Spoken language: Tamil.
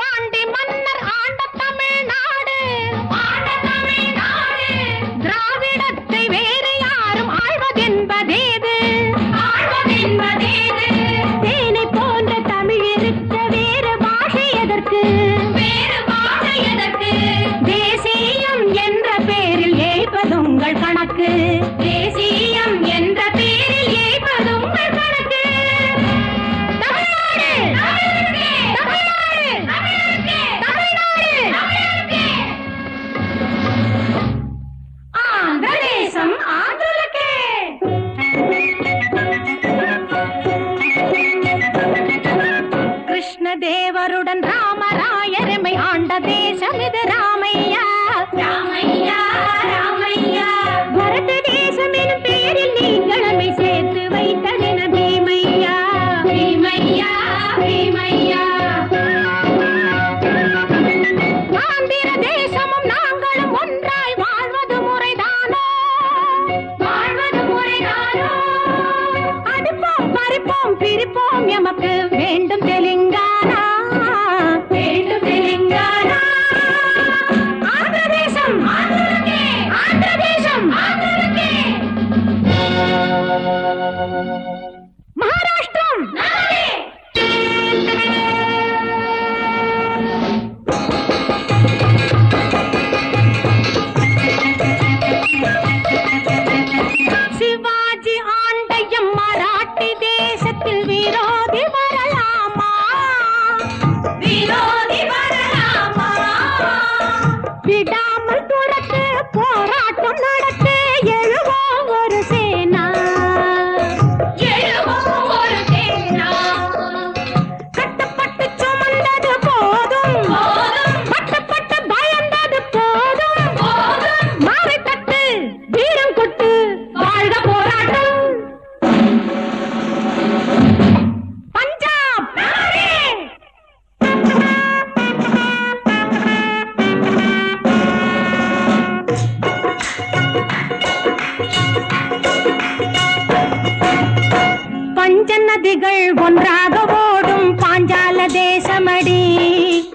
பாண்டி மன்னர் ஆண்ட தமிழ்நாடு ஆண்ட தமிழ்நாடு திராவிடத்தை வேறு யாரும் ஆழ்வதென்பதேது ஆழ்வதென்பதேது தேனை போன்ற தமிழ் இருக்க வேறு பாஷை எதற்கு வேறு பாஷை எதற்கு தேசியம் என்ற பேரில் ஏய்ப்பதுங்கள் கணக்கு தேசியம் என்ற பேரில் ஏய்ப்பதுங்கள் கணக்கு தமிழ்நாடு தமிழ்நாடு தமிழ்நாடு ஆந்திர தேசம் ஆந்திரலக்கே கிருஷ்ணதேவருடன் ராமராயரமை ஆண்ட தேசம் இது ராமையா ராமையா ராமையா பரத தேசம் எனும் பெயரில் நீங்களமை சேர்த்து வைத்ததென பீமையா பீமையா பீமையா ஆந்திர தேசமும் நாங்களும் ஒன்றாய் வாழ்வது முறைதானோ வாழ்வது முறைதானோ அடுப்போம் பறிப்போம் பிரிப்போம் எமக்கு வேண்டும் தெலுங்கானா வேண்டும் தெலுங்கானா ஆந்திர தேசம் ஆந்திரக்கே ஆந்திர தேசம் ஆந்திரக்கே மகாராஷ்டிரம் நாளே சிவாஜி ஆண்டையம் மராட்டி தேசத்தில் விரோதி வரலாமா விரோதி வரலாமா விடாமல் துரத்து போராட்டம் நடத்து எழுவோம் ஒரு சேனா எழுவோம் ஒரு சேனா கட்டப்பட்டு சுமந்தது போதும் பட்டப்பட்டு பயந்தது போதும் மாலை தட்டு வீரம் கொட்டு வாழ்க போராட்டம் பஞ்சாப் பஞ்ச நதிகள் ஒன்றாக ஓடும் பாஞ்சால தேசமடி